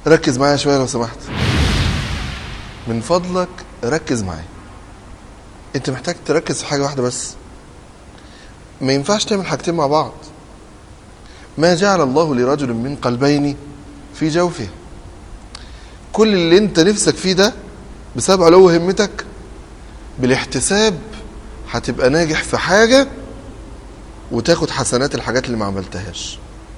ركز معايا شويه لو سمحت من فضلك ركز معايا انت محتاج تركز في حاجه واحده بس ما ينفعش تعمل حاجتين مع بعض ما جعل الله لرجل من قلبين في جوفه كل اللي انت نفسك فيه ده بسبب علو همتك بالاحتساب هتبقى ناجح في حاجة وتاخد حسنات الحاجات اللي ما عملتهاش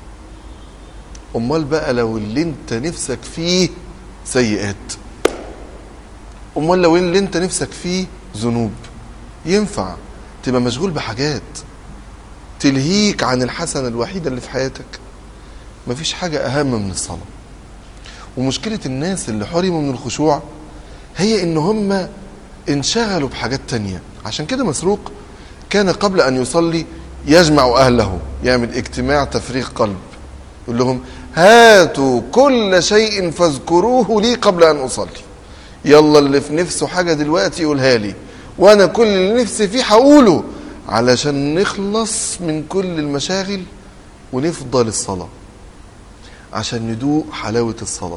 امال بقى لو اللي انت نفسك فيه سيئات امال لو اللي انت نفسك فيه ذنوب ينفع تبقى مشغول بحاجات تلهيك عن الحسنة الوحيدة اللي في حياتك مفيش حاجة أهم من الصلاة ومشكلة الناس اللي حرموا من الخشوع هي إن هم انشغلوا بحاجات تانية عشان كده مسروق كان قبل أن يصلي يجمع أهله يعمل اجتماع تفريغ قلب يقول لهم هاتوا كل شيء فاذكروه لي قبل أن أصلي يلا اللي في نفسه حاجة دلوقتي يقولها لي وأنا كل اللي نفسي فيه هقوله علشان نخلص من كل المشاغل ونفضل الصلاة عشان ندوق حلاوة الصلاة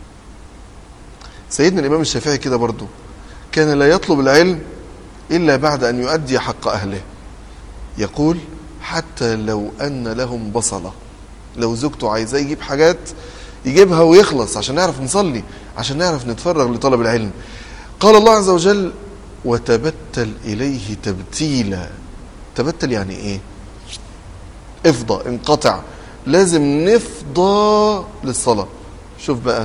سيدنا الإمام الشافعي كده برضو كان لا يطلب العلم إلا بعد أن يؤدي حق أهله يقول حتى لو أن لهم بصلة لو زوجته عايزاه يجيب حاجات يجيبها ويخلص عشان نعرف نصلي عشان نعرف نتفرغ لطلب العلم قال الله عز وجل وتبتل إليه تبتيلا تبتل يعني إيه افضى انقطع لازم نفضى للصلاة شوف بقى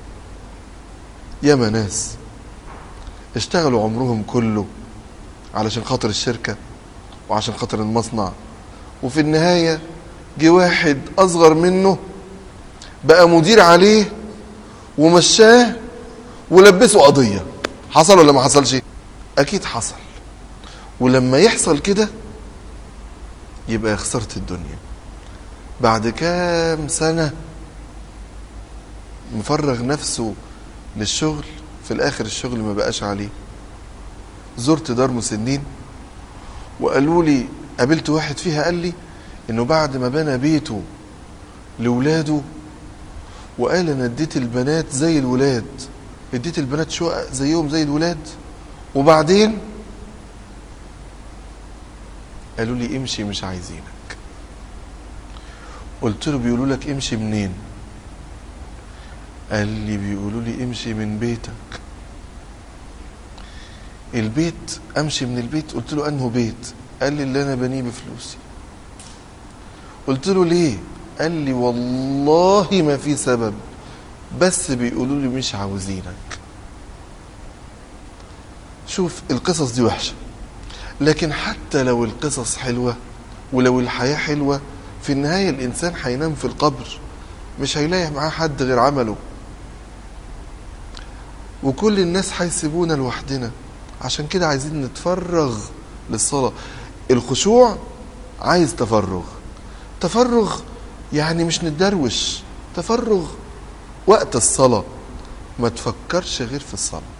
ياما ناس اشتغلوا عمرهم كله علشان خاطر الشركة وعشان خاطر المصنع وفي النهاية جه واحد أصغر منه بقى مدير عليه ومشاه ولبسه قضية حصل ولا ما حصلش أكيد حصل ولما يحصل كده يبقى خسرت الدنيا بعد كام سنة مفرغ نفسه للشغل في الآخر الشغل ما بقاش عليه زرت دار مسنين وقالوا لي قابلت واحد فيها قال لي انه بعد ما بنى بيته لولاده وقال انا اديت البنات زي الولاد اديت البنات شقق زيهم زي الولاد وبعدين قالوا لي امشي مش عايزينك قلت له بيقولوا لك امشي منين قال لي بيقولوا لي امشي من بيتك البيت امشي من البيت قلت له انه بيت قال لي اللي انا بنيه بفلوسي قلت له ليه قال لي والله ما في سبب بس بيقولوا لي مش عاوزينك شوف القصص دي وحشه لكن حتى لو القصص حلوه ولو الحياه حلوه في النهايه الانسان هينام في القبر مش هيلاقي معاه حد غير عمله وكل الناس هيسيبونا لوحدنا عشان كده عايزين نتفرغ للصلاة الخشوع عايز تفرغ تفرغ يعني مش نتدروش تفرغ وقت الصلاة ما تفكرش غير في الصلاة